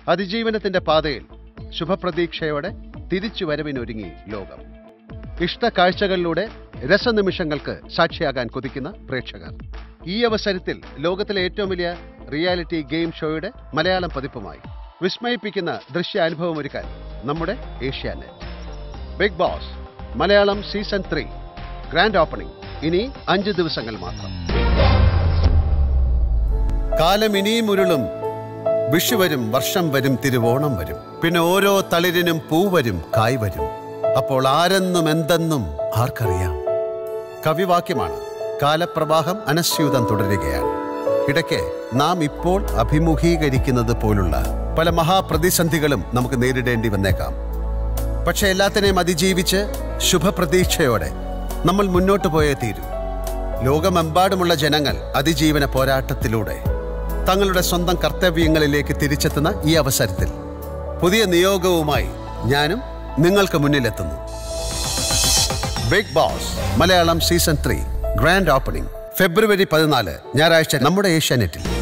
അതിജീവനത്തിന്റെ പാതയിൽ ശുഭപ്രതീക്ഷയോടെ തിരിച്ചു വരവിനൊരുങ്ങി ലോകം ഇഷ്ട കാഴ്ചകളിലൂടെ രസനിമിഷങ്ങൾക്ക് സാക്ഷിയാകാൻ കൊതിക്കുന്ന പ്രേക്ഷകർ ഈ അവസരത്തിൽ ലോകത്തിലെ ഏറ്റവും വലിയ റിയാലിറ്റി ഗെയിം ഷോയുടെ മലയാളം പതിപ്പുമായി വിസ്മയിപ്പിക്കുന്ന ദൃശ്യാനുഭവമൊരുക്കാൻ നമ്മുടെ Asianet Big Boss Malayalam season three grand opening ഇനി അഞ്ച് ദിവസങ്ങൾ മാത്രം കാലം ഇനിയും ഉരുളും വിഷു വരും വർഷം വരും തിരുവോണം വരും പിന്നെ ഓരോ തളിരിനും പൂ വരും കായ് വരും അപ്പോൾ ആരെന്നും എന്തെന്നും ആർക്കറിയാം കവിവാക്യമാണ് കാലപ്രവാഹം അനസ്യൂതം തുടരുകയാണ് ഇടയ്ക്ക് നാം ഇപ്പോൾ അഭിമുഖീകരിക്കുന്നത് പോലുള്ള പല മഹാപ്രതിസന്ധികളും നമുക്ക് നേരിടേണ്ടി വന്നേക്കാം പക്ഷെ എല്ലാത്തിനെയും അതിജീവിച്ച് ശുഭപ്രതീക്ഷയോടെ നമ്മൾ മുന്നോട്ട് പോയേ തീരൂ ലോകമെമ്പാടുമുള്ള ജനങ്ങൾ അതിജീവന പോരാട്ടത്തിലൂടെ തങ്ങളുടെ സ്വന്തം കർത്തവ്യങ്ങളിലേക്ക് തിരിച്ചെത്തുന്ന ഈ അവസരത്തിൽ പുതിയ നിയോഗവുമായി ഞാനും നിങ്ങൾക്ക് മുന്നിലെത്തുന്നു Big Boss Malayalam season three grand opening February പതിനാല് ഞായറാഴ്ച നമ്മുടെ ഏഷ്യാനെറ്റിൽ